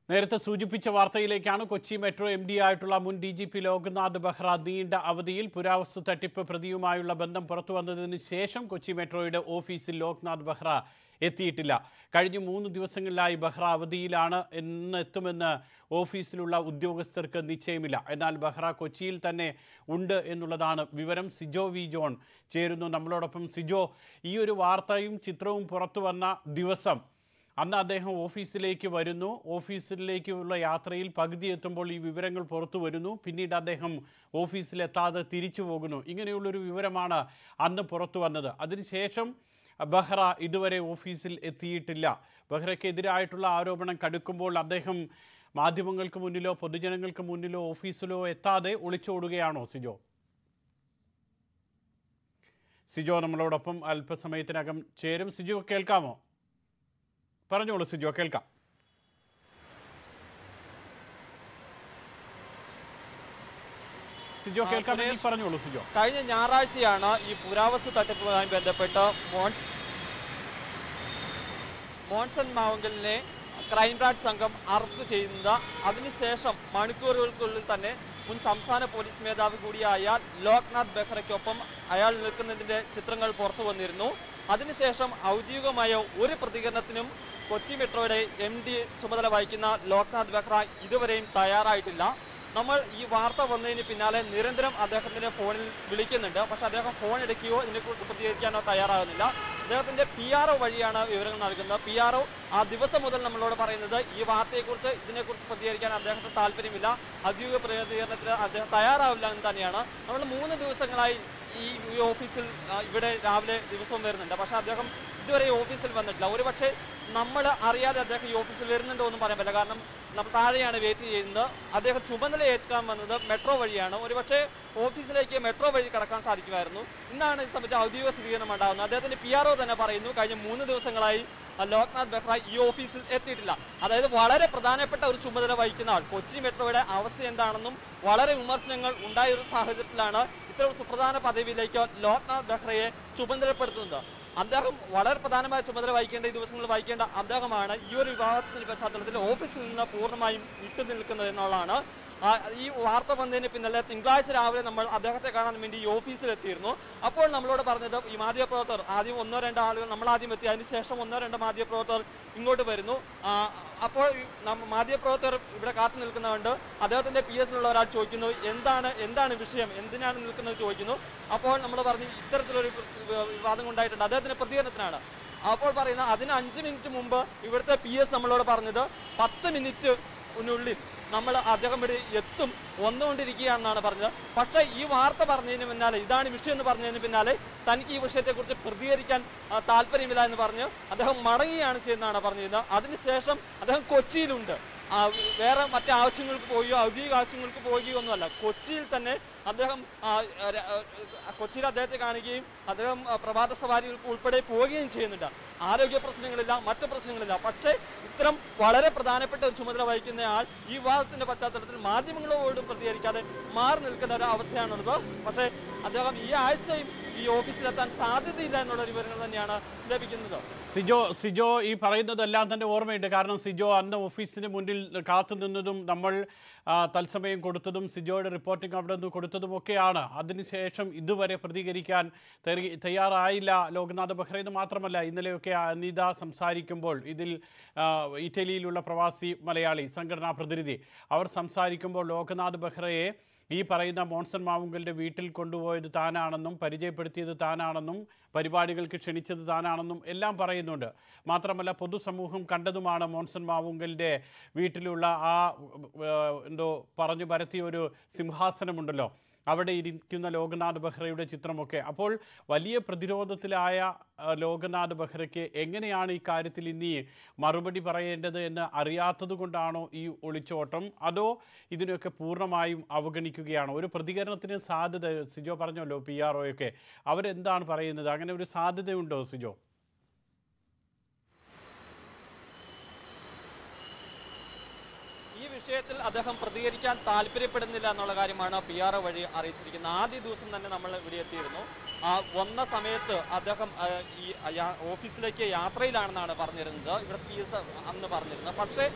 നേരത്തെ സൂചിപ്പിച്ച വാർത്തയിലേക്കാണ് കൊച്ചി മെട്രോ എം ഡി ആയിട്ടുള്ള മുൻ D G P Loknath Behera നീണ്ട അവധിയിൽ പുരാവസ്തു തട്ടിപ്പ് പ്രതിയുമായുള്ള ബന്ധം പുറത്തു വന്നതിന് ശേഷം കൊച്ചി മെട്രോയുടെ ഓഫീസിൽ ലോക്നാഥ് ബെഹ്റ എത്തിയിട്ടില്ല കഴിഞ്ഞ മൂന്ന് ദിവസങ്ങളിലായി ബെഹ്റ അവധിയിലാണ് എന്ന് എത്തുമെന്ന് ഓഫീസിലുള്ള ഉദ്യോഗസ്ഥർക്ക് നിശ്ചയമില്ല എന്നാൽ ബെഹ്റ കൊച്ചിയിൽ തന്നെ ഉണ്ട് എന്നുള്ളതാണ് വിവരം സിജോ വി ജോൺ ചേരുന്നു നമ്മളോടൊപ്പം സിജോ ഈ ഒരു വാർത്തയും ചിത്രവും പുറത്തു വന്ന ദിവസം അന്ന് അദ്ദേഹം ഓഫീസിലേക്ക് വരുന്നു ഓഫീസിലേക്കുള്ള യാത്രയിൽ പകുതി എത്തുമ്പോൾ ഈ വിവരങ്ങൾ പുറത്തു വരുന്നു പിന്നീട് അദ്ദേഹം ഓഫീസിലെത്താതെ തിരിച്ചു പോകുന്നു ഇങ്ങനെയുള്ളൊരു വിവരമാണ് അന്ന് പുറത്തു വന്നത് അതിനുശേഷം ബെഹ്റ ഇതുവരെ ഓഫീസിൽ എത്തിയിട്ടില്ല ബെഹ്റയ്ക്കെതിരായിട്ടുള്ള ആരോപണം കടുക്കുമ്പോൾ അദ്ദേഹം മാധ്യമങ്ങൾക്ക് മുന്നിലോ പൊതുജനങ്ങൾക്ക് മുന്നിലോ ഓഫീസിലോ എത്താതെ ഒളിച്ചോടുകയാണോ സിജോ സിജോ നമ്മളോടൊപ്പം അല്പസമയത്തിനകം ചേരും സിജോ കേൾക്കാമോ പറഞ്ഞോളൂ സിജോ കേൾക്കാം സിജോ ആ, കേൾക്കാമെങ്കിൽ സുരേഷ്. പറഞ്ഞോളൂ സിജോ കഴിഞ്ഞ ഞായറാഴ്ചയാണ് ഈ പുരാവസ്തു തട്ടിപ്പുമായി ബന്ധപ്പെട്ട് മോൺസ് മോൺസൺ മാവങ്കലിനെ ക്രൈംബ്രാഞ്ച് സംഘം അറസ്റ്റ് ചെയ്യുന്നത് അതിനുശേഷം മണിക്കൂറുകൾക്കുള്ളിൽ തന്നെ മുൻ സംസ്ഥാന പോലീസ് മേധാവി കൂടിയായ ലോക്നാഥ് ബെഹ്റയ്ക്കൊപ്പം അയാൾ നിൽക്കുന്നതിന്റെ ചിത്രങ്ങൾ പുറത്തു വന്നിരുന്നു അതിനുശേഷം ഔദ്യോഗികമായ ഒരു പ്രതികരണത്തിനും കൊച്ചി മെട്രോയുടെ എം ഡി ചുമതല വഹിക്കുന്ന ലോക്നാഥ് ബെഹ്റ ഇതുവരെയും തയ്യാറായിട്ടില്ല നമ്മൾ ഈ വാർത്ത വന്നതിന് പിന്നാലെ നിരന്തരം അദ്ദേഹത്തിന്റെ ഫോണിൽ വിളിക്കുന്നുണ്ട് പക്ഷെ അദ്ദേഹം ഫോൺ എടുക്കുകയോ ഇതിനെക്കുറിച്ച് പ്രതികരിക്കാനോ തയ്യാറാകുന്നില്ല അദ്ദേഹത്തിന്റെ പി ആർ ഒ വഴിയാണ് വിവരങ്ങൾ നൽകുന്നത് പി ആർ ഒ ആ ദിവസം മുതൽ നമ്മളോട് പറയുന്നത് ഈ വാർത്തയെക്കുറിച്ച് ഇതിനെക്കുറിച്ച് പ്രതികരിക്കാൻ അദ്ദേഹത്തിന് താല്പര്യമില്ല ഔദ്യോഗിക പ്രതികരണത്തിന് അദ്ദേഹം തയ്യാറാവില്ല എന്ന് തന്നെയാണ് നമ്മൾ മൂന്ന് ദിവസങ്ങളായി ഈ ഈ ഓഫീസിൽ ആ, ഇവിടെ രാവിലെ ദിവസവും വരുന്നുണ്ട് പക്ഷെ അദ്ദേഹം ഇതുവരെ ഈ ഓഫീസിൽ വന്നിട്ടില്ല ഒരുപക്ഷെ നമ്മൾ അറിയാതെ അദ്ദേഹം ഈ ഓഫീസിൽ വരുന്നുണ്ടോ എന്നും പറയാൻ പറ്റില്ല കാരണം നമ്മൾ താഴെയാണ് വെയിറ്റ് ചെയ്യുന്നത് അദ്ദേഹം ചുമതല ഏൽക്കാൻ വന്നത് മെട്രോ വഴിയാണ് ഒരുപക്ഷെ ഓഫീസിലേക്ക് മെട്രോ വഴി കടക്കാൻ സാധിക്കുമായിരുന്നു ഇന്നാണ് ഇത് സംബന്ധിച്ച് ഔദ്യോഗിക സ്ഥിരീകരണം ഉണ്ടാകുന്നത് അദ്ദേഹത്തിന്റെ പി ആർ തന്നെ പറയുന്നു കഴിഞ്ഞ മൂന്ന് ദിവസങ്ങളായി ആ, ലോക്നാഥ് ബെഹ്റ ഈ ഓഫീസിൽ എത്തിയിട്ടില്ല അതായത് വളരെ പ്രധാനപ്പെട്ട ഒരു ചുമതല വഹിക്കുന്ന ആൾ കൊച്ചി മെട്രോയുടെ അവസ്ഥ എന്താണെന്നും വളരെ വിമർശനങ്ങൾ ഉണ്ടായ ഒരു സാഹചര്യത്തിലാണ് ഇത്തരം സുപ്രധാന പദവിയിലേക്ക് ലോക്നാഥ് ബെഹ്റയെ ചുമതലപ്പെടുത്തുന്നത് അദ്ദേഹം വളരെ പ്രധാനമായ ചുമതല വഹിക്കേണ്ട ഈ ദിവസങ്ങളിൽ വഹിക്കേണ്ട അദ്ദേഹമാണ് ഈ ഒരു വിവാഹത്തിന്റെ പശ്ചാത്തലത്തിൽ ഓഫീസിൽ നിന്ന് പൂർണ്ണമായും വിട്ടു നിൽക്കുന്നത് എന്നുള്ളതാണ് ആ, ഈ വാർത്ത വന്നതിന് പിന്നാലെ തിങ്കളാഴ്ച രാവിലെ നമ്മൾ അദ്ദേഹത്തെ കാണാൻ വേണ്ടി ഈ ഓഫീസിൽ എത്തിയിരുന്നു അപ്പോൾ നമ്മളോട് പറഞ്ഞത് ഈ മാധ്യമപ്രവർത്തകർ ആദ്യം ഒന്നോ രണ്ടോ ആളുകൾ നമ്മൾ ആദ്യം എത്തി അതിനുശേഷം ഒന്നോ രണ്ടോ മാധ്യമപ്രവർത്തകർ ഇങ്ങോട്ട് വരുന്നു ആ, അപ്പോൾ ഈ നമ്മ- മാധ്യമപ്രവർത്തകർ ഇവിടെ കാത്തു നിൽക്കുന്നതുകൊണ്ട് അദ്ദേഹത്തിന്റെ പി എസിലുള്ള ഒരാൾ ചോദിക്കുന്നു എന്താണ് എന്താണ് വിഷയം എന്തിനാണ് നിൽക്കുന്നത് ചോദിക്കുന്നു അപ്പോൾ നമ്മൾ പറഞ്ഞു ഇത്തരത്തിലൊരു വിവാദം ഉണ്ടായിട്ടുണ്ട് അദ്ദേഹത്തിന്റെ പ്രതികരണത്തിനാണ് അപ്പോൾ പറയുന്ന അതിന് അഞ്ച് മിനിറ്റ് മുമ്പ് ഇവിടുത്തെ പി എസ് നമ്മളോട് പറഞ്ഞത് പത്ത് മിനിറ്റിനുള്ളിൽ നമ്മൾ അദ്ദേഹം ഇവിടെ എത്തും വന്നുകൊണ്ടിരിക്കുകയാണെന്നാണ് പറഞ്ഞത് പക്ഷേ ഈ വാർത്ത പറഞ്ഞതിന് പിന്നാലെ ഇതാണ് വിഷയം എന്ന് പറഞ്ഞതിന് പിന്നാലെ തനിക്ക് ഈ വിഷയത്തെക്കുറിച്ച് പ്രതികരിക്കാൻ ആ, താല്പര്യമില്ല എന്ന് പറഞ്ഞ് അദ്ദേഹം മടങ്ങുകയാണ് ചെയ്യുന്നതാണ് പറഞ്ഞിരുന്നത് അതിനുശേഷം അദ്ദേഹം കൊച്ചിയിലുണ്ട് ആ, വേറെ മറ്റു ആവശ്യങ്ങൾക്ക് പോവുകയോ ഔദ്യോഗിക ആവശ്യങ്ങൾക്ക് പോവുകയോ ഒന്നുമല്ല കൊച്ചിയിൽ തന്നെ അദ്ദേഹം ആ, ര- ആ, കൊച്ചിയിൽ അദ്ദേഹത്തെ കാണുകയും അദ്ദേഹം ആ, പ്രഭാത സവാരികൾക്ക് ഉൾപ്പെടെ പോവുകയും ചെയ്യുന്നുണ്ട് ആരോഗ്യ പ്രശ്നങ്ങളില്ല മറ്റു പ്രശ്നങ്ങളില്ല പക്ഷേ ഇത്തരം വളരെ പ്രധാനപ്പെട്ട ഒരു ചുമതല വഹിക്കുന്ന ആൾ ഈ വിവാദത്തിന്റെ പശ്ചാത്തലത്തിൽ മാധ്യമങ്ങളോടും പ്രതികരിക്കാതെ മാറി നിൽക്കുന്ന ഒരു അവസ്ഥയാണുള്ളത് പക്ഷേ അദ്ദേഹം ഈ ആഴ്ചയും ഈ ഓഫീസിലെത്താൻ സാധ്യതയില്ല എന്നുള്ള ഒരു വിവരങ്ങൾ തന്നെയാണ് ലഭിക്കുന്നത് സിജോ സിജോ ഈ പറയുന്നതെല്ലാം തന്നെ ഓർമ്മയുണ്ട് കാരണം സിജോ അന്ന് ഓഫീസിന് മുന്നിൽ കാത്തു നിന്നതും നമ്മൾ ആ, തത്സമയം കൊടുത്തതും സിജോയുടെ റിപ്പോർട്ടിംഗ് അവിടെ നിന്ന് കൊടുത്തതും ഒക്കെയാണ് അതിനുശേഷം ഇതുവരെ പ്രതികരിക്കാൻ തെറി- തയ്യാറായില്ല ലോക്നാഥ് ബെഹ്റ എന്ന് മാത്രമല്ല ഇന്നലെയൊക്കെ അനിത സംസാരിക്കുമ്പോൾ ഇതിൽ ആ, ഇറ്റലിയിലുള്ള പ്രവാസി മലയാളി സംഘടനാ പ്രതിനിധി അവർ സംസാരിക്കുമ്പോൾ ലോക്നാഥ് ബെഹ്റയെ ഈ പറയുന്ന മോൺസൺ മാവുങ്കലിൻ്റെ വീട്ടിൽ കൊണ്ടുപോയത് താനാണെന്നും പരിചയപ്പെടുത്തിയത് താനാണെന്നും പരിപാടികൾക്ക് ക്ഷണിച്ചത് താനാണെന്നും എല്ലാം പറയുന്നുണ്ട് മാത്രമല്ല പൊതുസമൂഹം കണ്ടതുമാണ് മോൺസൺ മാവുങ്കലിൻ്റെ വീട്ടിലുള്ള ആ ഏഹ്, എന്തോ പറഞ്ഞു പരത്തിയ ഒരു സിംഹാസനമുണ്ടല്ലോ അവിടെ ഇരിക്കുന്ന ലോകനാഥ് ബെഹ്റയുടെ ചിത്രമൊക്കെ അപ്പോൾ വലിയ പ്രതിരോധത്തിലായ ആ, ലോകനാഥ് ബെഹ്റയ്ക്ക് എങ്ങനെയാണ് ഈ കാര്യത്തിൽ ഇനി മറുപടി പറയേണ്ടത് എന്ന് അറിയാത്തത് കൊണ്ടാണോ ഈ ഒളിച്ചോട്ടം അതോ ഇതിനൊക്കെ പൂർണ്ണമായും അവഗണിക്കുകയാണോ ഒരു പ്രതികരണത്തിന് സാധ്യത സിജോ പറഞ്ഞല്ലോ പി ആർ ഒയൊക്കെ അവരെന്താണ് പറയുന്നത് അങ്ങനെ ഒരു സാധ്യതയുണ്ടോ സിജോ ഈ വിഷയത്തിൽ അദ്ദേഹം പ്രതികരിക്കാൻ താല്പര്യപ്പെടുന്നില്ല എന്നുള്ള കാര്യമാണ് പി ആർ ഒ വഴി അറിയിച്ചിരിക്കുന്നത് ആദ്യ ദിവസം തന്നെ നമ്മൾ ഇവിടെ എത്തിയിരുന്നു ആ, വന്ന സമയത്ത് അദ്ദേഹം ആ, ഈ യാ- ഓഫീസിലേക്ക് യാത്രയിലാണെന്നാണ് പറഞ്ഞിരുന്നത് ഇവിടെ പി എസ് അന്ന് പറഞ്ഞിരുന്നത് പക്ഷേ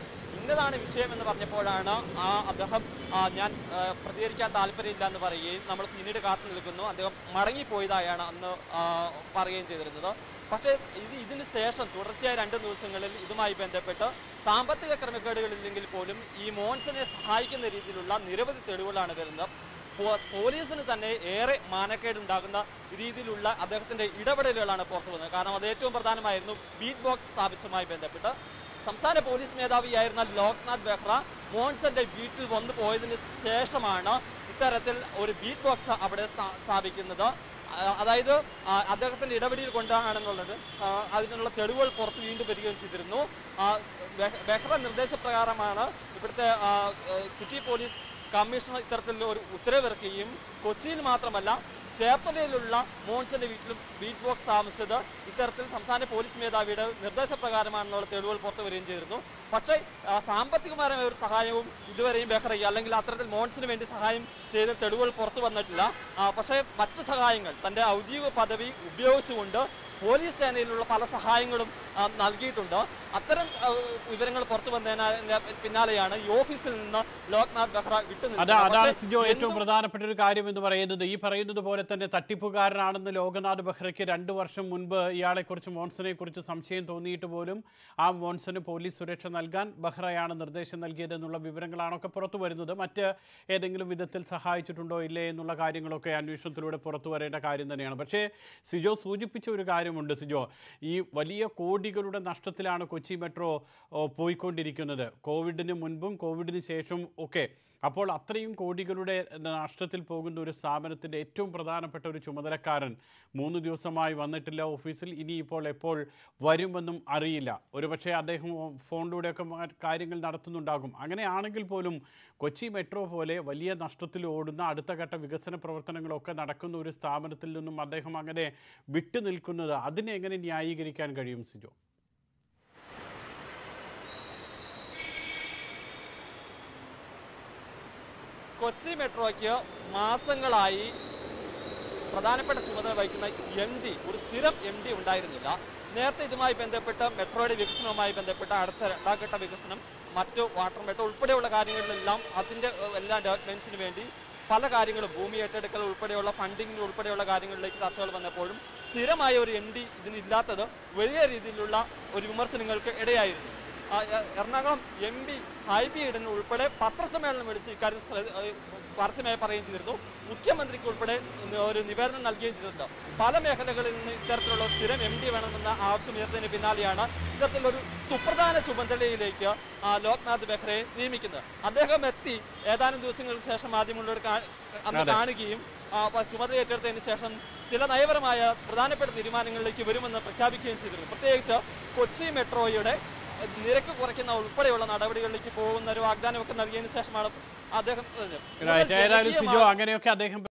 ഇന്നതാണ് വിഷയം എന്ന് പറഞ്ഞപ്പോഴാണ് ആ അദ്ദേഹം ആ, ഞാൻ ആ, പ്രതികരിക്കാൻ താല്പര്യമില്ല എന്ന് പറയുകയും നമ്മൾ പിന്നീട് കാത്തു നിൽക്കുന്നു അദ്ദേഹം മടങ്ങിപ്പോയതായാണ് അന്ന് ആ, പറയുകയും ചെയ്തിരുന്നത് പക്ഷേ ഇത് ഇതിന് ശേഷം തുടർച്ചയായ രണ്ട് ദിവസങ്ങളിൽ ഇതുമായി ബന്ധപ്പെട്ട് സാമ്പത്തിക ക്രമക്കേടുകളില്ലെങ്കിൽ പോലും ഈ മോൻസനെ സഹായിക്കുന്ന രീതിയിലുള്ള നിരവധി തെളിവുകളാണ് വരുന്നത് പോ- പോലീസിന് തന്നെ ഏറെ മാനക്കേടുണ്ടാകുന്ന രീതിയിലുള്ള അദ്ദേഹത്തിന്റെ ഇടപെടലുകളാണ് പുറത്തു വന്നത് കാരണം അത് ഏറ്റവും പ്രധാനമായിരുന്നു ബീറ്റ് ബോക്സ് സ്ഥാപിച്ചതുമായി ബന്ധപ്പെട്ട് സംസ്ഥാന പോലീസ് മേധാവിയായിരുന്ന ലോക്നാഥ് ബെഹ്റ മോൺസന്റെ വീട്ടിൽ വന്നു പോയതിന് ശേഷമാണ് ഇത്തരത്തിൽ ഒരു ബീറ്റ് ബോക്സ് അവിടെ സ്ഥാ- സ്ഥാപിക്കുന്നത് ആ, അതായത് ആ, അദ്ദേഹത്തിന്റെ ഇടപെടൽ കൊണ്ടാണെന്നുള്ളത് ആ, അതിനുള്ള തെളിവുകൾ പുറത്ത് വീണ്ടും വരികയും ചെയ്തിരുന്നു ആ, ബെഹ്- ബെഹ്റ നിർദ്ദേശപ്രകാരമാണ് ഇവിടുത്തെ ആ, ഏ, സിറ്റി പോലീസ് കമ്മീഷണർ ഇത്തരത്തിലുള്ള ഒരു ഉത്തരവിറക്കുകയും കൊച്ചിയിൽ മാത്രമല്ല ചേർത്തലയിലുള്ള മോൺസന്റെ വീട്ടിലും ബീറ്റ് ബോക്സ് താമസിച്ചത് ഇത്തരത്തിൽ സംസ്ഥാന പോലീസ് മേധാവിയുടെ നിർദ്ദേശപ്രകാരമാണെന്നുള്ള തെളിവുകൾ പുറത്തു വരികയും ചെയ്തിരുന്നു പക്ഷേ ആ, സാമ്പത്തികപരമായ ഒരു സഹായവും ഇതുവരെയും ബെഹ്റയ്ക്ക് അല്ലെങ്കിൽ അത്തരത്തിൽ മോൺസിന് വേണ്ടി സഹായം ചെയ്ത തെളിവുകൾ പുറത്തു വന്നിട്ടില്ല ആ, പക്ഷേ മറ്റു സഹായങ്ങൾ തന്റെ ഔദ്യോഗിക പദവി ഉപയോഗിച്ചുകൊണ്ട് പോലീസ് സേനയിലുള്ള പല സഹായങ്ങളും ആ, നൽകിയിട്ടുണ്ട് അത്തരം ആ, വിവരങ്ങൾ പുറത്തു വന്നതിന് പിന്നാലെയാണ് ഈ ഓഫീസിൽ നിന്ന് ലോക്നാഥ് ബെഹ്റ വിട്ടുനിന്നത് അതാ അതാണ് പക്ഷേ സിജോ ഏറ്റവും എന്തും- പ്രധാനപ്പെട്ട ഒരു കാര്യം എന്ന് പറയുന്നത് ഈ പറയുന്നത് പോലെ തന്നെ തട്ടിപ്പുകാരനാണെന്ന് ലോകനാഥ് ബെഹ്റയ്ക്ക് രണ്ടു വർഷം മുൻപ് ഇയാളെക്കുറിച്ച് മോൺസനെ കുറിച്ച് സംശയം തോന്നിയിട്ട് പോലും ആ മോൺസന് പോലീസ് സുരക്ഷ നൽകാൻ ബെഹ്റയാണ് നിർദ്ദേശം നൽകിയതെന്നുള്ള വിവരങ്ങളാണൊക്കെ പുറത്തു വരുന്നത് മറ്റ് ഏതെങ്കിലും വിധത്തിൽ സഹായിച്ചിട്ടുണ്ടോ ഇല്ലേ എന്നുള്ള കാര്യങ്ങളൊക്കെ അന്വേഷണത്തിലൂടെ പുറത്തു വരേണ്ട കാര്യം തന്നെയാണ് പക്ഷേ സിജോ സൂചിപ്പിച്ച ഒരു കാര്യമുണ്ട് സിജോ ഈ വലിയ കോടികളുടെ നഷ്ടത്തിലാണ് കൊച്ചി മെട്രോ ഓ, പോയിക്കൊണ്ടിരിക്കുന്നത് കോവിഡിന് മുൻപും കോവിഡിന് ശേഷവും ഒക്കെ അപ്പോൾ അത്രയും കോടികളുടെ നഷ്ടത്തിൽ പോകുന്ന ഒരു സ്ഥാപനത്തിൻ്റെ ഏറ്റവും പ്രധാനപ്പെട്ട ഒരു ചുമതലക്കാരൻ മൂന്ന് ദിവസമായി വന്നിട്ടില്ല ഓഫീസിൽ ഇനിയിപ്പോൾ എപ്പോൾ വരുമെന്നും അറിയില്ല ഒരുപക്ഷെ അദ്ദേഹം ഫോണിലൂടെയൊക്കെ മ- കാര്യങ്ങൾ നടത്തുന്നുണ്ടാകും അങ്ങനെയാണെങ്കിൽ പോലും കൊച്ചി മെട്രോ പോലെ വലിയ നഷ്ടത്തിൽ ഓടുന്ന അടുത്ത ഘട്ട വികസന പ്രവർത്തനങ്ങളൊക്കെ നടക്കുന്ന ഒരു സ്ഥാപനത്തിൽ നിന്നും അദ്ദേഹം അങ്ങനെ വിട്ടു നിൽക്കുന്നത് അതിനെ എങ്ങനെ ന്യായീകരിക്കാൻ കഴിയും സിജോ കൊച്ചി മെട്രോയ്ക്ക് മാസങ്ങളായി പ്രധാനപ്പെട്ട ചുമതല വഹിക്കുന്ന എം ഡി ഒരു സ്ഥിരം എം ഡി ഉണ്ടായിരുന്നില്ല നേരത്തെ ഇതുമായി ബന്ധപ്പെട്ട് മെട്രോയുടെ വികസനവുമായി ബന്ധപ്പെട്ട അടുത്ത രണ്ടാം ഘട്ട വികസനം മറ്റു വാട്ടർ മെട്രോ ഉൾപ്പെടെയുള്ള കാര്യങ്ങളിലെല്ലാം അതിൻ്റെ ഏഹ്, എല്ലാ ഡെവലപ്മെന്റ്സിന് വേണ്ടി പല കാര്യങ്ങളും ഭൂമി ഏറ്റെടുക്കൽ ഉൾപ്പെടെയുള്ള ഫണ്ടിങ് ഉൾപ്പെടെയുള്ള കാര്യങ്ങളിലേക്ക് ചർച്ചകൾ വന്നപ്പോഴും സ്ഥിരമായ ഒരു എം ഡി ഇതിനില്ലാത്തത് വലിയ രീതിയിലുള്ള ഒരു വിമർശനങ്ങൾക്ക് ഇടയായിരുന്നു ആ, എ- എറണാകുളം എം പി ഹൈബി ഈഡൻ ഉൾപ്പെടെ പത്രസമ്മേളനം വിളിച്ച് ഇക്കാര്യം ശ്ര- ഏ, പരസ്യമായി പറയുകയും ചെയ്തിരുന്നു മുഖ്യമന്ത്രിക്ക് ഉൾപ്പെടെ ഇന്ന് ഒരു നിവേദനം നൽകുകയും ചെയ്തിട്ടുണ്ട് പല മേഖലകളിൽ നിന്ന് ഇത്തരത്തിലുള്ള ഒരു സ്ഥിരം എം ഡി വേണമെന്ന ആവശ്യം ഉയർത്തതിന് പിന്നാലെയാണ് ഇത്തരത്തിലൊരു സുപ്രധാന ചുമതലയിലേക്ക് ആ, ലോക്നാഥ് ബെഹ്റയെ നിയമിക്കുന്നത് അദ്ദേഹം എത്തി ഏതാനും ദിവസങ്ങൾക്ക് ശേഷം മാധ്യമങ്ങളോട് കാ- അന്ന് അതെ. കാണുകയും ആ, പ- ചുമതല ഏറ്റെടുത്തതിന് ശേഷം ചില നയപരമായ പ്രധാനപ്പെട്ട തീരുമാനങ്ങളിലേക്ക് വരുമെന്ന് പ്രഖ്യാപിക്കുകയും ചെയ്തിരുന്നു പ്രത്യേകിച്ച് കൊച്ചി മെട്രോയുടെ നിരക്ക് കുറയ്ക്കുന്ന ഉൾപ്പെടെയുള്ള നടപടികളിലേക്ക് പോകുന്ന ഒരു വാഗ്ദാനമൊക്കെ നൽകിയതിനു ശേഷമാണ് അദ്ദേഹം ഏതായാലും സിജോ ജനകീയമായ- അങ്ങനെയൊക്കെ അദ്ദേഹം